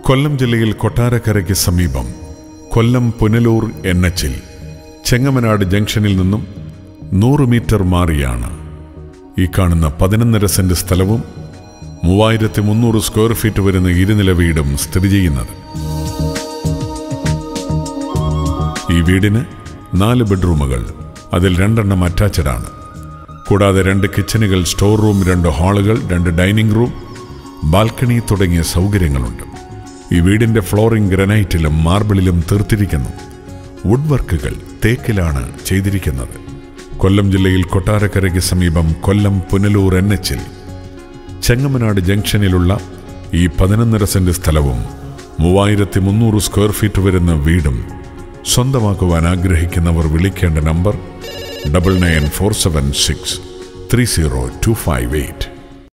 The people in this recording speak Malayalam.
കൊല്ലം ജില്ലയിൽ കൊട്ടാരക്കരയ്ക്ക് സമീപം കൊല്ലം പുനലൂർ എൻ എച്ചിൽ ചെങ്ങമനാട് ജംഗ്ഷനിൽ നിന്നും നൂറ് മീറ്റർ മാറിയാണ് ഈ കാണുന്ന പതിനൊന്നര സെന്റ് സ്ഥലവും മൂവായിരത്തി മുന്നൂറ് സ്ക്വയർ ഫീറ്റ് വരുന്ന ഇരുനില വീടും സ്ഥിതി ചെയ്യുന്നത് ഈ വീടിന് നാല് ബെഡ്റൂമുകൾ അതിൽ രണ്ടെണ്ണം അറ്റാച്ച്ഡ് ആണ് കൂടാതെ രണ്ട് കിച്ചണുകൾ സ്റ്റോർ റൂം രണ്ട് ഹാളുകൾ രണ്ട് ഡൈനിങ് റൂം ബാൽക്കണി തുടങ്ങിയ സൗകര്യങ്ങളുണ്ട് ഈ വീടിന്റെ ഫ്ലോറിംഗ് ഗ്രനൈറ്റിലും മാർബിളിലും തീർത്തിരിക്കുന്നു വുഡ് വർക്കുകൾ തേക്കിലാണ് ചെയ്തിരിക്കുന്നത് കൊല്ലം ജില്ലയിൽ കൊട്ടാരക്കരയ്ക്ക് സമീപം കൊല്ലം പുനലൂർ എൻ എച്ചിൽ ചെങ്ങമനാട് ജംഗ്ഷനിലുള്ള ഈ പതിനൊന്നര സെന്റ് സ്ഥലവും മൂവായിരത്തി മുന്നൂറ് സ്ക്വയർ ഫീറ്റ് വരുന്ന വീടും സ്വന്തമാക്കുവാൻ ആഗ്രഹിക്കുന്നവർ വിളിക്കേണ്ട number double nine four seven six three zero two five eight